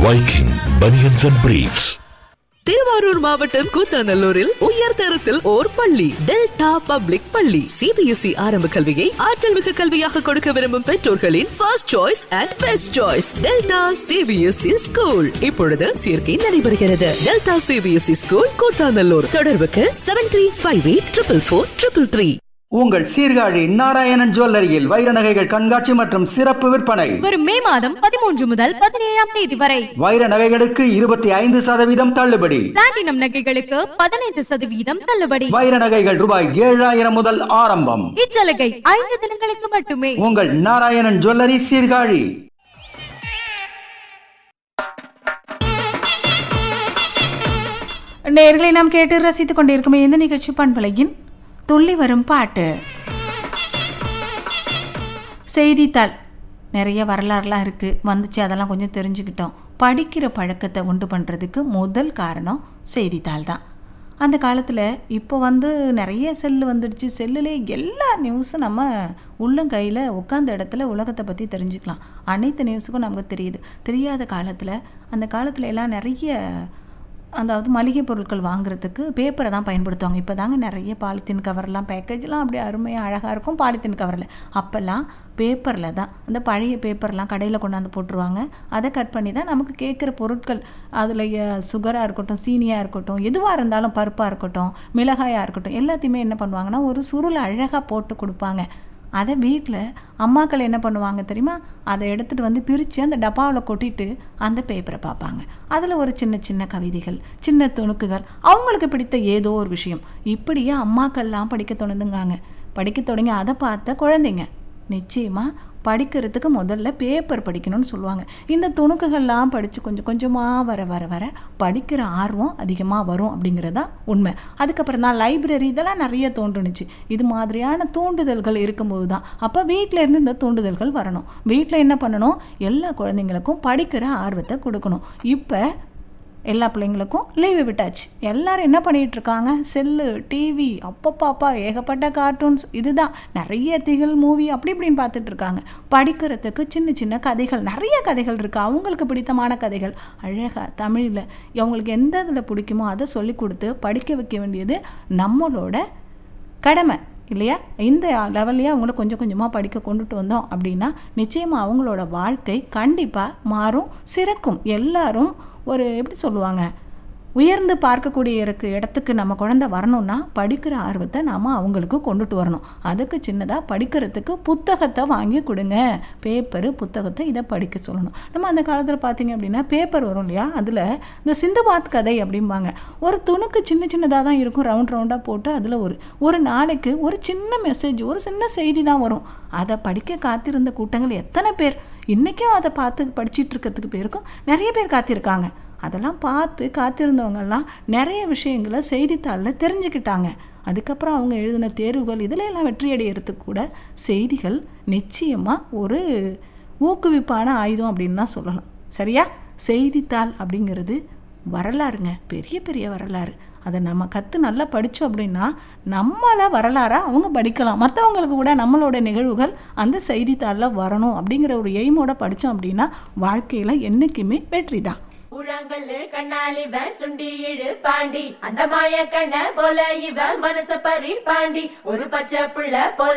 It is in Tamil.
Viking Bunions and Briefs. Thiruvarur மாவட்டம் கூத்தாநல்லூரில் உயர் தரத்தில் ஓர் பள்ளி டெல்டா பப்ளிக் பள்ளி சிபிஎஸ்இ ஆரம்ப கல்வியை ஆற்றல் மிகு கல்வியாக கொடுக்க விரும்பும் பெற்றோர்களின் first choice and best choice delta CBSE school இப்பொழுது சேர்க்கை நடைபெறுகிறது டெல்டா சிபிஎஸ்இ ஸ்கூல் கூத்தாநல்லூர் தொடர்புக்கு seven three five eight triple four triple three உங்கள் சீர்காழி நாராயணன் ஜுவல்லரியில் வைர நகைகள் கண்காட்சி மற்றும் சிறப்பு விற்பனை வரும் மே மாதம் பதிமூன்று முதல் பதினேழாம் தேதி வரை வைர நகைகளுக்கு இருபத்தி ஐந்து சதவீதம் தள்ளுபடி பிளாட்டினம் நகைகளுக்கு பதினைந்து சதவீதம் தள்ளுபடி வைர நகைகள் ரூபாய் ஏழாயிரம் முதல் ஆரம்பம் இச்சலுகை ஐந்து தினங்களுக்கு மட்டுமே உங்கள் நாராயணன் ஜுவல்லரி சீர்காழி நேர்களை நாம் கேட்டு ரசித்துக் கொண்டிருக்கும் இந்த நிகழ்ச்சி பண்பலையின் துள்ளி வரும் பாட்டு செய்தித்தாள் நிறைய வரலாறுலாம் இருக்குது வந்துச்சு அதெல்லாம் கொஞ்சம் தெரிஞ்சுக்கிட்டோம் படிக்கிற பழக்கத்தை உண்டு பண்ணுறதுக்கு முதல் காரணம் செய்தித்தாள் தான் அந்த காலத்தில் இப்போ வந்து நிறைய செல்லு வந்துடுச்சு செல்லுலே எல்லா நியூஸும் நம்ம உள்ளங்கையில் உட்காந்த இடத்துல உலகத்தை பற்றி தெரிஞ்சுக்கலாம் அனைத்து நியூஸுக்கும் நமக்கு தெரியுது தெரியாத காலத்தில் அந்த காலத்துல எல்லாம் நிறைய அதாவது மளிகை பொருட்கள் வாங்குறதுக்கு பேப்பரை தான் பயன்படுத்துவாங்க இப்போ தாங்க நிறைய பாலித்தீன் கவர்லாம் பேக்கேஜ்லாம் அப்படியே அருமையாக அழகாக இருக்கும் பாலித்தீன் கவரில் அப்போல்லாம் பேப்பரில் தான் அந்த பழைய பேப்பர்லாம் கடையில் கொண்டாந்து போட்டுருவாங்க அதை கட் பண்ணி தான் நமக்கு கேட்குற பொருட்கள் அதில் சுகராக இருக்கட்டும் சீனியாக இருக்கட்டும் எதுவாக இருந்தாலும் பருப்பாக இருக்கட்டும் மிளகாயாக இருக்கட்டும் எல்லாத்தையுமே என்ன பண்ணுவாங்கன்னா ஒரு சுருள் அழகாக போட்டு கொடுப்பாங்க அதை வீட்டில் அம்மாக்கள் என்ன பண்ணுவாங்க தெரியுமா அதை எடுத்துகிட்டு வந்து பிரித்து அந்த டப்பாவில் கொட்டிட்டு அந்த பேப்பரை பார்ப்பாங்க அதில் ஒரு சின்ன சின்ன கவிதைகள் சின்ன துணுக்குகள் அவங்களுக்கு பிடித்த ஏதோ ஒரு விஷயம் இப்படியே அம்மாக்கள்லாம் படிக்க தொடங்குங்காங்க படிக்க தொடங்கி அதை பார்த்த குழந்தைங்க நிச்சயமாக படிக்கிறதுக்கு முதல்ல பேப்பர் படிக்கணும்னு சொல்லுவாங்க இந்த துணுக்குகள்லாம் படித்து கொஞ்சம் கொஞ்சமாக வர வர வர படிக்கிற ஆர்வம் அதிகமாக வரும் அப்படிங்கிறதா உண்மை அதுக்கப்புறம் தான் லைப்ரரி இதெல்லாம் நிறைய தோன்றுனுச்சு இது மாதிரியான தூண்டுதல்கள் இருக்கும்போது தான் அப்போ வீட்டில் இருந்து இந்த தூண்டுதல்கள் வரணும் வீட்டில் என்ன பண்ணணும் எல்லா குழந்தைங்களுக்கும் படிக்கிற ஆர்வத்தை கொடுக்கணும் இப்போ எல்லா பிள்ளைங்களுக்கும் லீவு விட்டாச்சு எல்லாரும் என்ன பண்ணிட்டு இருக்காங்க செல்லு டிவி அப்பப்பாப்பா ஏகப்பட்ட கார்ட்டூன்ஸ் இதுதான் நிறைய திகில் மூவி அப்படி இப்படின்னு பார்த்துட்டு இருக்காங்க படிக்கிறதுக்கு சின்ன சின்ன கதைகள் நிறைய கதைகள் இருக்குது அவங்களுக்கு பிடித்தமான கதைகள் அழகாக தமிழில் அவங்களுக்கு எந்த இதில் பிடிக்குமோ அதை சொல்லி கொடுத்து படிக்க வைக்க வேண்டியது நம்மளோட கடமை இல்லையா இந்த லெவல்லையே அவங்கள கொஞ்சம் கொஞ்சமாக படிக்க கொண்டுட்டு வந்தோம் அப்படின்னா நிச்சயமாக அவங்களோட வாழ்க்கை கண்டிப்பாக மாறும் சிறக்கும் எல்லாரும் ஒரு எப்படி சொல்லுவாங்க உயர்ந்து பார்க்கக்கூடிய இருக்கு இடத்துக்கு நம்ம குழந்தை வரணும்னா படிக்கிற ஆர்வத்தை நாம் அவங்களுக்கு கொண்டுட்டு வரணும் அதுக்கு சின்னதாக படிக்கிறதுக்கு புத்தகத்தை வாங்கி கொடுங்க பேப்பரு புத்தகத்தை இதை படிக்க சொல்லணும் நம்ம அந்த காலத்தில் பார்த்தீங்க அப்படின்னா பேப்பர் வரும் இல்லையா அதில் இந்த சிந்துபாத் கதை அப்படிம்பாங்க ஒரு துணுக்கு சின்ன சின்னதாக தான் இருக்கும் ரவுண்ட் ரவுண்டாக போட்டு அதில் ஒரு ஒரு நாளைக்கு ஒரு சின்ன மெசேஜ் ஒரு சின்ன செய்தி தான் வரும் அதை படிக்க காத்திருந்த கூட்டங்கள் எத்தனை பேர் இன்றைக்கும் அதை பார்த்து படிச்சிட்டு இருக்கிறதுக்கு பேருக்கும் நிறைய பேர் காத்திருக்காங்க அதெல்லாம் பார்த்து காத்திருந்தவங்கெல்லாம் நிறைய விஷயங்களை செய்தித்தாளில் தெரிஞ்சுக்கிட்டாங்க அதுக்கப்புறம் அவங்க எழுதின தேர்வுகள் இதில் எல்லாம் வெற்றி அடையிறதுக்கு கூட செய்திகள் நிச்சயமாக ஒரு ஊக்குவிப்பான ஆயுதம் அப்படின்னு தான் சொல்லலாம் சரியா செய்தித்தாள் அப்படிங்கிறது வரலாறுங்க பெரிய பெரிய வரலாறு அதை நம்ம கற்று நல்லா படித்தோம் அப்படின்னா நம்மளை வரலாறாக அவங்க படிக்கலாம் மற்றவங்களுக்கு கூட நம்மளோட நிகழ்வுகள் அந்த செய்தித்தாளில் வரணும் அப்படிங்கிற ஒரு எய்மோட படித்தோம் அப்படின்னா வாழ்க்கையில் என்றைக்குமே வெற்றி தான் ஊழாங்கல்லு கண்ணாலிவ சுண்டி இழு பாண்டி அந்த மாய கண்ண போல இவ மனச பறி பாண்டி ஒரு பச்சை புள்ள போல